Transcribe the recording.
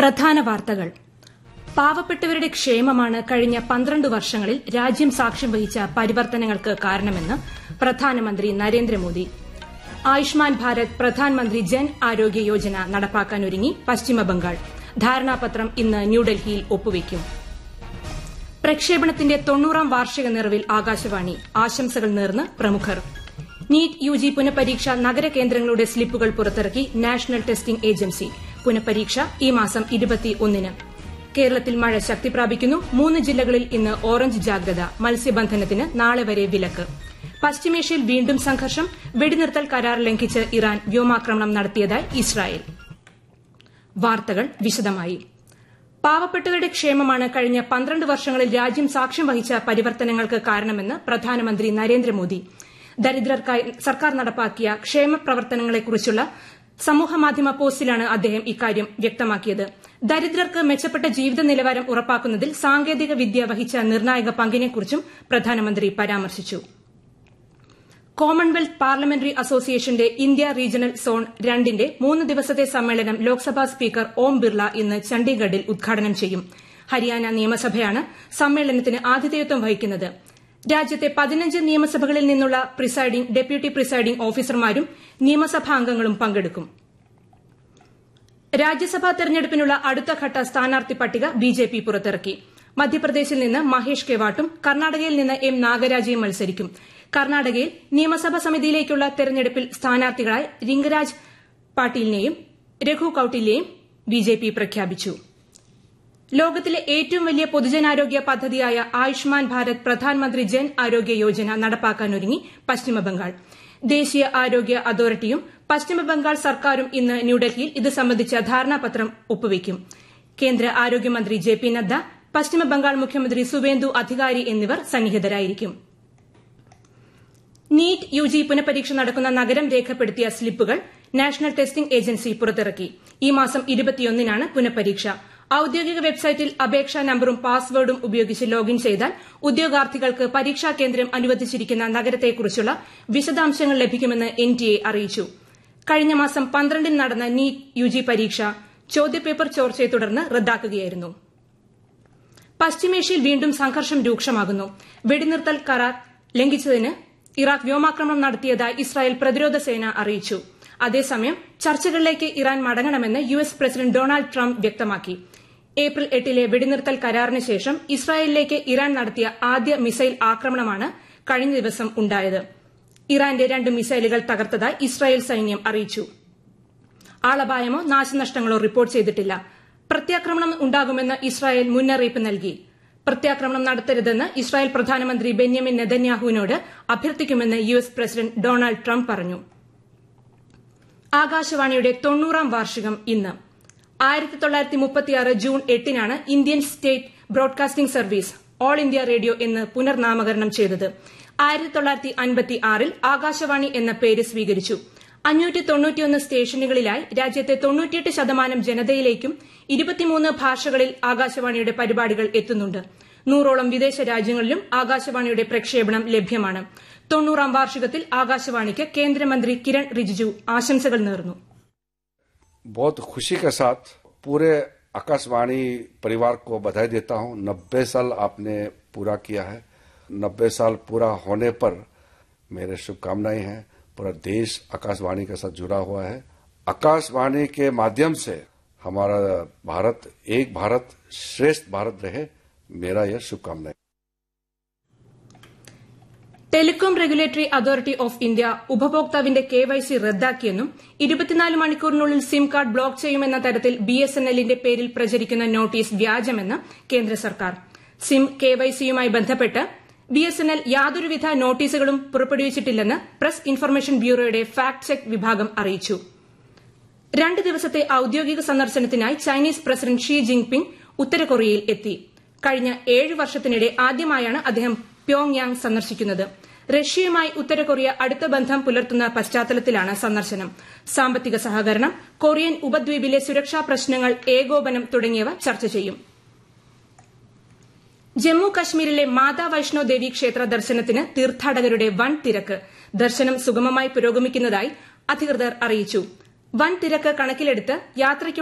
പ്രധാന വാർത്തകൾ പാവപ്പെട്ടവരുടെ ക്ഷേമമാണ് കഴിഞ്ഞ പന്ത്രണ്ട് വർഷങ്ങളിൽ രാജ്യം സാക്ഷ്യം വഹിച്ച പരിവർത്തനങ്ങൾക്ക് കാരണമെന്ന് പ്രധാനമന്ത്രി നരേന്ദ്രമോദി ആയുഷ്മാൻ ഭാരത് പ്രധാൻമന്ത്രി ജൻ ആരോഗ്യ യോജന നടപ്പാക്കാനൊരുങ്ങി പശ്ചിമബംഗാൾ ധാരണാപത്രം ഇന്ന് ന്യൂഡൽഹിയിൽ ഒപ്പുവയ്ക്കും പ്രക്ഷേപണത്തിന്റെ തൊണ്ണൂറാം വാർഷിക നിറവിൽ ആകാശവാണി ആശംസകൾ നേർന്ന് പ്രമുഖർ നീറ്റ് യുജി പുനഃപരീക്ഷ നഗരകേന്ദ്രങ്ങളുടെ സ്ലിപ്പുകൾ പുറത്തിറക്കി നാഷണൽ ടെസ്റ്റിംഗ് ഏജൻസി പുനഃപരീക്ഷ ഈ മാസം ഇരുപത്തിയൊന്നിന് കേരളത്തിൽ മഴ ശക്തി പ്രാപിക്കുന്നു മൂന്ന് ജില്ലകളിൽ ഇന്ന് ഓറഞ്ച് ജാഗ്രത മത്സ്യബന്ധനത്തിന് നാളെ വരെ വിലക്ക് പശ്ചിമേഷ്യയിൽ വീണ്ടും സംഘർഷം വെടിനിർത്തൽ കരാർ ലംഘിച്ച് ഇറാൻ വ്യോമാക്രമണം നടത്തിയതായി ഇസ്രായേൽ വാർത്തകൾ വിശദമായി പാവപ്പെട്ടവരുടെ ക്ഷേമമാണ് കഴിഞ്ഞ പന്ത്രണ്ട് വർഷങ്ങളിൽ രാജ്യം സാക്ഷ്യം വഹിച്ച പരിവർത്തനങ്ങൾക്ക് കാരണമെന്ന് പ്രധാനമന്ത്രി നരേന്ദ്രമോദി ദരിദ്രർക്കായി സർക്കാർ നടപ്പാക്കിയ ക്ഷേമ പ്രവർത്തനങ്ങളെക്കുറിച്ചുള്ള സമൂഹമാധ്യമ പോസ്റ്റിലാണ് അദ്ദേഹം ഇക്കാര്യം വ്യക്തമാക്കിയത് ദരിദ്രർക്ക് മെച്ചപ്പെട്ട ജീവിത നിലവാരം ഉറപ്പാക്കുന്നതിൽ സാങ്കേതിക വിദ്യ വഹിച്ച നിർണായക പങ്കിനെക്കുറിച്ചും പ്രധാനമന്ത്രി പരാമർശിച്ചു കോമൺവെൽത്ത് പാർലമെന്ററി അസോസിയേഷന്റെ ഇന്ത്യ റീജിയണൽ സോൺ രണ്ടിന്റെ മൂന്ന് ദിവസത്തെ സമ്മേളനം ലോക്സഭാ സ്പീക്കർ ഓം ബിർള ഇന്ന് ചണ്ഡീഗഡിൽ ഉദ്ഘാടനം ചെയ്യും ഹരിയാന നിയമസഭയാണ് സമ്മേളനത്തിന് ആതിഥേയത്വം വഹിക്കുന്നത് രാജ്യത്തെ പതിനഞ്ച് നിയമസഭകളിൽ നിന്നുള്ള പ്രിസൈഡിംഗ് ഡെപ്യൂട്ടി പ്രിസൈഡിംഗ് ഓഫീസർമാരും നിയമസഭാംഗങ്ങളും പങ്കെടുക്കും രാജ്യസഭാ തെരഞ്ഞെടുപ്പിനുള്ള അടുത്തഘട്ട സ്ഥാനാർത്ഥി പട്ടിക ബിജെപി പുറത്തിറക്കി മധ്യപ്രദേശിൽ നിന്ന് മഹേഷ് കെവാട്ടും കർണാടകയിൽ നിന്ന് എം നാഗരാജയും മത്സരിക്കും കർണാടകയിൽ നിയമസഭാ സമിതിയിലേക്കുള്ള തെരഞ്ഞെടുപ്പിൽ സ്ഥാനാർത്ഥികളായി റിംഗരാജ് പാട്ടീലിനെയും രഘു കൌട്ടിലിനെയും ബിജെപി പ്രഖ്യാപിച്ചു ലോകത്തിലെ ഏറ്റവും വലിയ പൊതുജനാരോഗ്യ പദ്ധതിയായ ആയുഷ്മാൻ ഭാരത് പ്രധാൻമന്ത്രി ജൻ ആരോഗ്യ യോജന നടപ്പാക്കാനൊരുങ്ങി പശ്ചിമബംഗാൾ ദേശീയ ആരോഗ്യ അതോറിറ്റിയും പശ്ചിമബംഗാൾ സർക്കാരും ഇന്ന് ന്യൂഡൽഹിയിൽ ഇത് സംബന്ധിച്ച ധാരണാപത്രം ഒപ്പുവയ്ക്കും കേന്ദ്ര ആരോഗ്യമന്ത്രി ജെ പി നദ്ദ പശ്ചിമബംഗാൾ മുഖ്യമന്ത്രി സുവേന്ദു അധികാരി എന്നിവർ സന്നിഹിതരായിരിക്കും നീറ്റ് യുജി പുനഃപരീക്ഷ നടക്കുന്ന നഗരം രേഖപ്പെടുത്തിയ സ്ലിപ്പുകൾ നാഷണൽ ടെസ്റ്റിംഗ് ഏജൻസി പുറത്തിറക്കി ഈ മാസം ഇരുപത്തിയൊന്നിനാണ് പുനഃപരീക്ഷ ഔദ്യോഗിക വെബ്സൈറ്റിൽ അപേക്ഷാ നമ്പറും പാസ്വേഡും ഉപയോഗിച്ച് ലോഗിൻ ചെയ്താൽ ഉദ്യോഗാർത്ഥികൾക്ക് പരീക്ഷാ കേന്ദ്രം അനുവദിച്ചിരിക്കുന്ന നഗരത്തെക്കുറിച്ചുള്ള വിശദാംശങ്ങൾ ലഭിക്കുമെന്ന് എൻടിഎ അറിയിച്ചു കഴിഞ്ഞ മാസം പന്ത്രണ്ടിന് നടന്ന നീറ്റ് യുജി പരീക്ഷ ചോദ്യപേപ്പർ ചോർച്ചയെ തുടർന്ന് റദ്ദാക്കുകയായിരുന്നു പശ്ചിമേഷ്യയിൽ വീണ്ടും സംഘർഷം രൂക്ഷമാകുന്നു വെടിനിർത്തൽ കരാർ ലംഘിച്ചതിന് ഇറാഖ് വ്യോമാക്രമണം നടത്തിയതായി ഇസ്രായേൽ പ്രതിരോധ സേന അറിയിച്ചു അതേസമയം ചർച്ചകളിലേക്ക് ഇറാൻ മടങ്ങണമെന്ന് U S president Donald Trump വ്യക്തമാക്കി ഏപ്രിൽ എട്ടിലെ വെടിനിർത്തൽ കരാറിന് ശേഷം ഇസ്രായേലിലേക്ക് ഇറാൻ നടത്തിയ ആദ്യ മിസൈൽ ആക്രമണമാണ് കഴിഞ്ഞ ദിവസം ഉണ്ടായത് ഇറാന്റെ രണ്ട് മിസൈലുകൾ തകർത്തതായി ഇസ്രായേൽ സൈന്യം അറിയിച്ചു ആളപായമോ നാശനഷ്ടങ്ങളോ റിപ്പോർട്ട് ചെയ്തിട്ടില്ല പ്രത്യാക്രമണം ഉണ്ടാകുമെന്ന് ഇസ്രായേൽ മുന്നറിയിപ്പ് നൽകി പ്രത്യാക്രമണം നടത്തരുതെന്ന് ഇസ്രായേൽ പ്രധാനമന്ത്രി ബെന്യാമിൻ നെതന്യാഹുവിനോട് അഭ്യർത്ഥിക്കുമെന്ന് U S president Donald Trump പറഞ്ഞു ആകാശവാണിയുടെ തൊണ്ണൂറാം വാർഷികം ഇന്ന് ആയിരത്തി തൊള്ളായിരത്തി മുപ്പത്തിയാറ് ജൂൺ എട്ടിനാണ് Indian state broadcasting service all India radio എന്ന് പുനർനാമകരണം ചെയ്തത് ആയിരത്തി തൊള്ളായിരത്തി അൻപത്തി ആറിൽ ആകാശവാണി എന്ന പേര് സ്വീകരിച്ചു അഞ്ഞൂറ്റി തൊണ്ണൂറ്റിയൊന്ന് സ്റ്റേഷനുകളിലായി രാജ്യത്തെ തൊണ്ണൂറ്റിയെട്ട് ശതമാനം ജനതയിലേക്കും ഇരുപത്തിമൂന്ന് ഭാഷകളിൽ ആകാശവാണിയുടെ പരിപാടികൾ എത്തുന്നുണ്ട് നൂറോളം വിദേശ രാജ്യങ്ങളിലും ആകാശവാണിയുടെ പ്രക്ഷേപണം ലഭ്യമാണ് തൊണ്ണൂറാം വാർഷികത്തിൽ ആകാശവാണിക്ക് കേന്ദ്രമന്ത്രി കിരൺ റിജിജു ആശംസകൾ നേർന്നു बहुत खुशी के साथ पूरे आकाशवाणी परिवार को बधाई देता हूं नब्बे साल आपने पूरा किया है नब्बे साल पूरा होने पर मेरे शुभकामनाएं हैं पूरा देश आकाशवाणी के साथ जुड़ा हुआ है आकाशवाणी के माध्यम से हमारा भारत एक भारत श्रेष्ठ भारत रहे मेरा यह शुभकामनाएं telecom regulatory authority of India ഉപഭോക്താവിന്റെ കെവൈസി റദ്ദാക്കിയെന്നും ഇരുപത്തിനാല് മണിക്കൂറിനുള്ളിൽ സിം കാർഡ് ബ്ലോക്ക് ചെയ്യുമെന്ന തരത്തിൽ ബിഎസ്എൻഎല്ലിന്റെ പേരിൽ പ്രചരിക്കുന്ന നോട്ടീസ് വ്യാജമെന്ന് കേന്ദ്ര സർക്കാർ സിം കെവൈസിയുമായി ബന്ധപ്പെട്ട് ബിഎസ്എൻഎൽ യാതൊരുവിധ നോട്ടീസുകളും പുറപ്പെടുവിച്ചിട്ടില്ലെന്ന് പ്രസ് ഇൻഫർമേഷൻ ബ്യൂറോയുടെ ഫാക്ട് ചെക്ക് വിഭാഗം അറിയിച്ചു രണ്ട് ദിവസത്തെ ഔദ്യോഗിക സന്ദർശനത്തിനായി ചൈനീസ് പ്രസിഡന്റ് ഷീ ജിൻപിങ് ഉത്തര കൊറിയയിൽ എത്തി കഴിഞ്ഞ ഏഴ് വർഷത്തിനിടെ ആദ്യമായാണ് അദ്ദേഹം പ്യോങ് യാങ് സന്ദർശിക്കുന്നത് റഷ്യയുമായി ഉത്തര കൊറിയ അടുത്ത ബന്ധം പുലർത്തുന്ന പശ്ചാത്തലത്തിലാണ് സന്ദർശനം സാമ്പത്തിക സഹകരണം കൊറിയൻ ഉപദ്വീപിലെ സുരക്ഷാ പ്രശ്നങ്ങൾ ഏകോപനം തുടങ്ങിയവ ചർച്ച ചെയ്യും ജമ്മു കശ്മീരിലെ മാതാ വൈഷ്ണോ ദേവി ക്ഷേത്ര ദർശനത്തിന് തീർത്ഥാടകരുടെ വൻ തിരക്ക് ദർശനം സുഗമമായി പുരോഗമിക്കുന്നതായി അധികൃതർ അറിയിച്ചു വൻ തിരക്ക് കണക്കിലെടുത്ത് യാത്രയ്ക്ക്